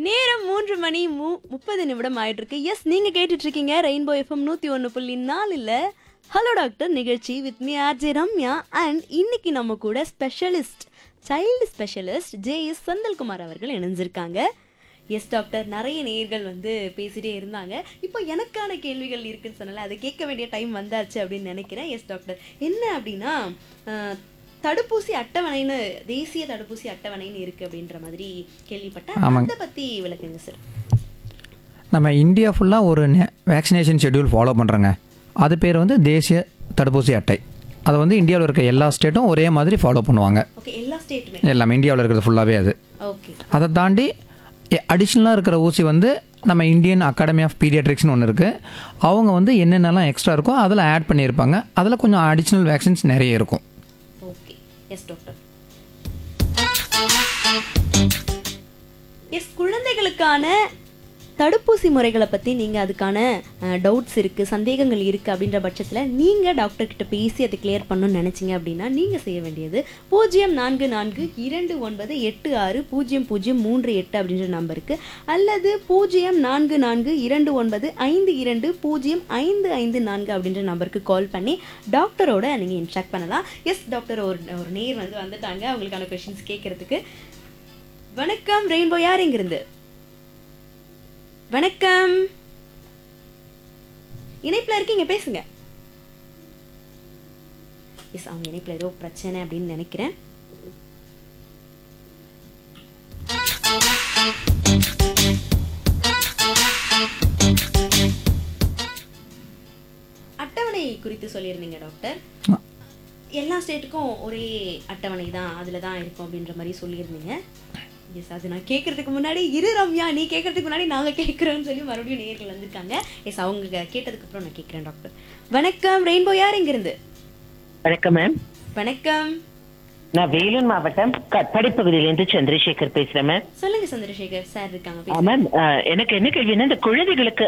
நேரம் மூன்று மணி மு முப்பது நிமிடம் ஆயிட்டு இருக்கு எஸ் நீங்க கேட்டுட்டு இருக்கீங்க ரெயின்போ எஃப்எம் நூத்தி ஒன்று புள்ளி நாலுல ஹலோ டாக்டர் நிகழ்ச்சி with me RJ Ramya and இன்னைக்கு நம்ம கூட specialist child specialist J S Senthilkumar அவர்கள் இணைஞ்சிருக்காங்க எஸ் டாக்டர் நிறைய நேயர்கள் வந்து பேசிட்டே இருந்தாங்க இப்போ எனக்கான கேள்விகள் இருக்குன்னு சொன்னால அதை கேட்க வேண்டிய டைம் வந்தாச்சு அப்படின்னு நினைக்கிறேன் எஸ் டாக்டர் என்ன அப்படின்னா அஹ், தடுப்பூசி அட்டவணைன்னு தேசிய தடுப்பூசி அட்டவணைன்னு இருக்கு அப்படின்ற மாதிரி கேள்விப்பட்டேன் ஆமாங்க. அதை பத்தி விளக்குங்க சார் நம்ம இந்தியா ஃபுல்லாக ஒரு வேக்சினேஷன் ஷெட்யூல் ஃபாலோ பண்ணுறோங்க அது பேர் வந்து தேசிய தடுப்பூசி அட்டை அதை வந்து இந்தியாவில் இருக்க எல்லா ஸ்டேட்டும் ஒரே மாதிரி ஃபாலோ பண்ணுவாங்க ஓகே எல்லா ஸ்டேட்டுமே எல்லாமே இந்தியாவில் இருக்கிறது ஃபுல்லாகவே அது ஓகே அதை தாண்டி அடிஷ்னலாக இருக்கிற ஊசி வந்து நம்ம இந்தியன் அகாடமி ஆஃப் பீடியாட்ரிக்ஸ்னு ஒன்று இருக்குது அவங்க வந்து என்னென்னலாம் எக்ஸ்ட்ரா இருக்கோ அதில் ஆட் பண்ணியிருப்பாங்க அதில் கொஞ்சம் அடிஷ்னல் வேக்சின்ஸ் நிறைய இருக்கும் ஓகே எஸ் டாக்டர் எஸ் குழந்தைகளுக்கான தடுப்பூசி முறைகளை பற்றி நீங்கள் அதுக்கான டவுட்ஸ் இருக்குது சந்தேகங்கள் இருக்குது அப்படின்ற பட்சத்தில் நீங்கள் டாக்டர் கிட்ட பேசி அதை கிளியர் பண்ணணும்னு நினச்சிங்க அப்படின்னா நீங்கள் செய்ய வேண்டியது பூஜ்ஜியம் நான்கு நான்கு இரண்டு ஒன்பது எட்டு ஆறு பூஜ்ஜியம் பூஜ்ஜியம் மூன்று எட்டு அப்படின்ற நம்பருக்கு அல்லது பூஜ்ஜியம் நான்கு நான்கு இரண்டு ஒன்பது ஐந்து இரண்டு பூஜ்ஜியம் ஐந்து ஐந்து நான்கு அப்படின்ற நம்பருக்கு கால் பண்ணி டாக்டரோட நீங்கள் இன்ஸ்ட்ரக்ட் பண்ணலாம் எஸ் டாக்டர் ஒரு ஒரு நேர் வந்து வந்துட்டாங்க அவங்களுக்கான கொஷின்ஸ் கேட்கறதுக்கு வணக்கம் ரெயின்போ யார் இங்கிருந்து வணக்கம் இணைப்புல இருக்கீங்க பேசுங்க எஸ் அவங்க இணைப்புல ஏதோ பிரச்சனை அப்படின்னு நினைக்கிறேன் அட்டவணை குறித்து சொல்லியிருந்தீங்க டாக்டர் எல்லா ஸ்டேட்டுக்கும் ஒரே அட்டவணை தான் அதில் தான் இருக்கும் அப்படின்ற மாதிரி சொல்லியிருந்தீங்க எஸ் அது நான் கேட்கறதுக்கு முன்னாடி இரு ரம்யா நீ கேட்கறதுக்கு முன்னாடி நாங்கள் கேட்குறோன்னு சொல்லி மறுபடியும் நேர்கள் வந்திருக்காங்க எஸ் அவங்க கேட்டதுக்கு அப்புறம் நான் கேட்குறேன் டாக்டர் வணக்கம் ரெயின்போ யார் இங்கிருந்து வணக்கம் மேம் வணக்கம் நான் வேலூர் மாவட்டம் கட்பாடி பகுதியிலிருந்து சந்திரசேகர் பேசுறேன் மேம் சொல்லுங்க சந்திரசேகர் சார் இருக்காங்க ஆ, பேசுங்க. மேம் ஆ, எனக்கு என்ன கேள்வின்னா இந்த குழந்தைகளுக்கு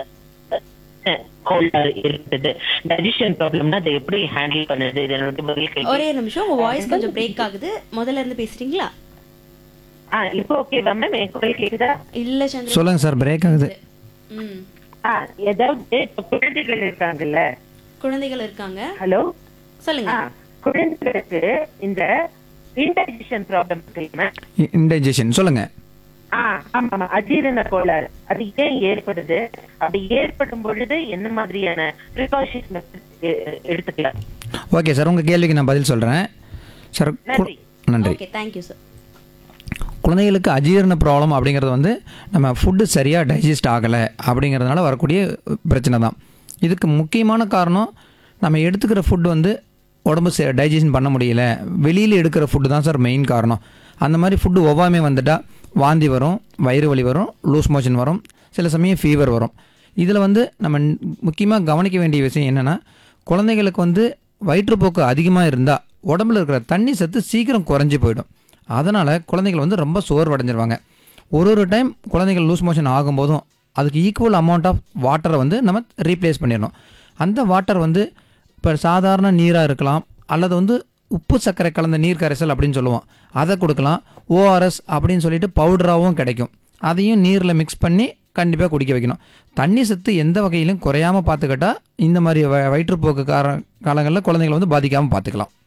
கோல்டு இருக்குது டைஜஷன் ப்ராப்ளம்னா அதை எப்படி ஹேண்டில் பண்ணுது இது என்னோட முதல் கேள்வி ஒரே நிமிஷம் உங்க வாய்ஸ் கொஞ்சம் பிரேக் ஆகுது முதல்ல இருந்து பேசுறீங்களா ஆ இப்போ ஓகேவா மேம் என் குரல் கேக்குதா இல்ல சந்திர சொல்லுங்கள் சார் பிரேக் ஆகுது ம் ஆ ஏதாவது இப்ப குழந்தைகள் இருக்காங்கல்ல குழந்தைகள் இருக்காங்க ஹலோ சொல்லுங்க ஆ குழந்தைகளுக்கு இந்த இன்டைஜஷன் ப்ராப்ளம் இருக்கு மேம் இன்டைஜஷன் சொல்லுங்கள் ஆ ஆமா ஆமா அஜீரண கோளாறு அது ஏன் ஏற்படுது அப்படி ஏற்படும் பொழுது என்ன மாதிரியான ப்ரிகாஷன் எடுத்துக்கலாம் ஓகே சார் உங்கள் கேள்விக்கு நான் பதில் சொல்கிறேன் சார் கு- நன்றி. நன்றி ஓகே தேங்க்யூ சார் குழந்தைகளுக்கு அஜீரண ப்ராப்ளம் அப்படிங்கிறது வந்து நம்ம ஃபுட்டு சரியாக டைஜஸ்ட் ஆகலை அப்படிங்கிறதுனால வரக்கூடிய பிரச்சனை தான் இதுக்கு முக்கியமான காரணம் நம்ம எடுத்துக்கிற ஃபுட் வந்து உடம்பு டைஜஷன் பண்ண முடியல வெளியில் எடுக்கிற ஃபுட்டு தான் சார் மெயின் காரணம் அந்த மாதிரி ஃபுட்டு ஒவ்வாமே வந்துட்டால் வாந்தி வரும் வயிறு வலி வரும் லூஸ் மோஷன் வரும் சில சமயம் ஃபீவர் வரும் இதில் வந்து நம்ம முக்கியமாக கவனிக்க வேண்டிய விஷயம் என்னென்னா குழந்தைகளுக்கு வந்து வயிற்றுப்போக்கு அதிகமாக இருந்தால் உடம்புல இருக்கிற தண்ணி சத்து சீக்கிரம் குறைஞ்சி போயிடும் அதனால் குழந்தைகள் வந்து ரொம்ப சோர்வடைஞ்சிருவாங்க ஒரு ஒரு டைம் குழந்தைகள் லூஸ் மோஷன் ஆகும்போதும் அதுக்கு ஈக்குவல் அமௌண்ட் ஆஃப் வாட்டரை வந்து நம்ம ரீப்ளேஸ் பண்ணிடணும் அந்த வாட்டர் வந்து இப்போ சாதாரண நீராக இருக்கலாம் அல்லது வந்து உப்பு சர்க்கரை கலந்த நீர் கரைசல் அப்படின்னு சொல்லுவோம் அதை கொடுக்கலாம் ஓஆர்எஸ் அப்படின்னு சொல்லிட்டு பவுடராகவும் கிடைக்கும் அதையும் நீரில் மிக்ஸ் பண்ணி கண்டிப்பாக குடிக்க வைக்கணும் தண்ணி சத்து எந்த வகையிலும் குறையாமல் பார்த்துக்கிட்டா இந்த மாதிரி வ- வயிற்றுப்போக்கு கார காலங்களில் குழந்தைகளை வந்து பாதிக்காமல் பார்த்துக்கலாம்